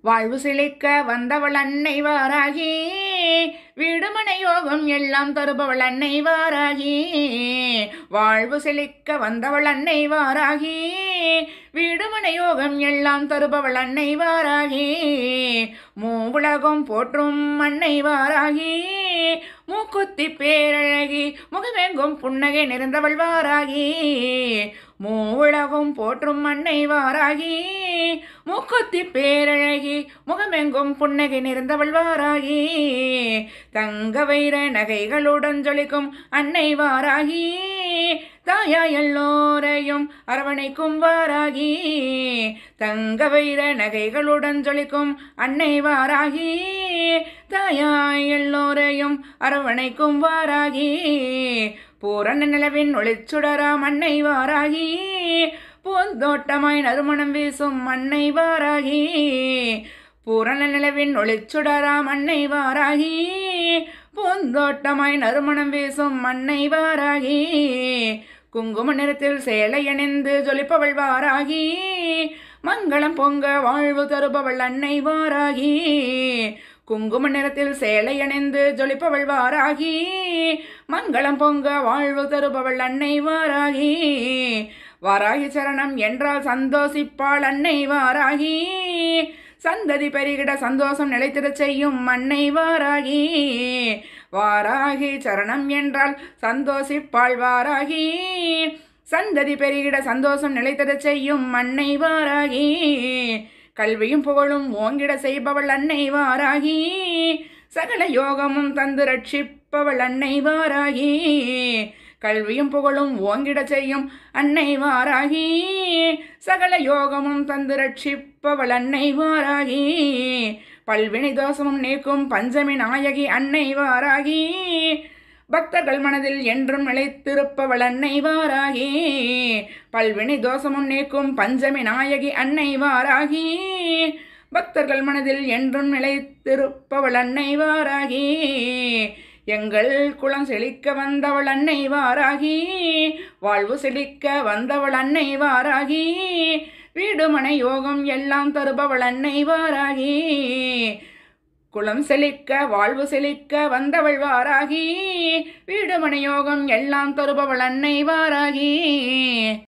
வாழ்வு செழிக்க வந்தவள் அன்னை வாராகி வீடுமனை யோகம் எல்லாம் தருபவள் அன்னை வாராகி வாழ்வு செழிக்க வந்தவள் அன்னை வாராகி வீடுமனை யோகம் எல்லாம் தருபவள் அன்னை வாராகி மூவுலகம் போற்றும் அன்னை வாராகி மூக்குத்தி பேரழகி முகமெங்கும் புன்னகை நிறைந்தவள் வாராகி மூவுலகம் போற்றும் அன்னை வாராகி மூக்குத்தி பேரழகி முகமெங்கும் புன்னகை நிறைந்தவள் வாராகி தங்க வைர நகைகளுடன் ஜொலிக்கும் அன்னை வாராகி தாயா எல்லோரையும் அரவணைக்கும் வாராகி தங்க வைர நகைகளுடன் ஜொலிக்கும் அன்னை வாராகி தாயா எல்லோரையும் அரவணைக்கும் வாராகி பூரண நிலவின் ஒளிச்சுடராம் அன்னை வாராகி பூந்தோட்டமாய் நறுமணம் வீசும் அன்னை வாராகி பூரண நிலவின் ஒளிச்சுடராம் அன்னை வாராகி பூந்தோட்டமாய் நறுமணம் வீசும் அன்னை வாராகி குங்கும நிறத்தில் சேலை அணிந்து ஜொலிப்பவள் வாராகி மங்களம் பொங்க வாழ்வு தருபவள் அன்னை வாராகி குங்கும நிறத்தில் சேலை அணிந்து ஜொலிப்பவள் வாராகி மங்களம் பொங்க வாழ்வு தருபவள் அன்னை வாராகி வாராகி சரணம் என்றால் சந்தோஷிப்பாள் அன்னை வாராகி சந்ததி பெருகிட சந்தோஷம் நிலைத்திடச் செய்யும் அன்னை வாராகி வாராகி சரணம் என்றால் சந்தோஷிப்பாள் வாராகி சந்ததி பெருகிட சந்தோஷம் நிலைத்திடச் செய்யும் அன்னை வாராகி கல்வியும் புகழும் ஓங்கிட செய்பவள் அன்னை வாராகி சகல யோகமும் தந்து ரட்சிப்பவள் அன்னை வாராகி கல்வியும் புகழும் ஓங்கிட செய்யும் அன்னை வாராகி சகல யோகமும் தந்து ரட்சிப்பவள் அன்னை வாராகி பல்வினை தோஷமும் நீக்கும் பஞ்சமி நாயகி அன்னை வாராகி பக்தர்கள் மனதில் என்றும் நிலைத்திருப்பவள் அன்னை வாராகி பல்வினை தோஷமும் நீக்கும் பஞ்சமி நாயகி அன்னை வாராகி பக்தர்கள் மனதில் என்றும் நிலைத்திருப்பவள் அன்னை வாராகி எங்கள் குளம் செழிக்க வந்தவள் அன்னை வாராகி வாழ்வு செழிக்க வந்தவள் அன்னை வாராகி வீடுமனை யோகம் எல்லாம் தருபவள் அன்னை வாராகி குளம் செழிக்க வாழ்வு செழிக்க வந்தவள் வாராகி வீடுமனை யோகம் எல்லாம் தருபவள் அன்னை வாராகி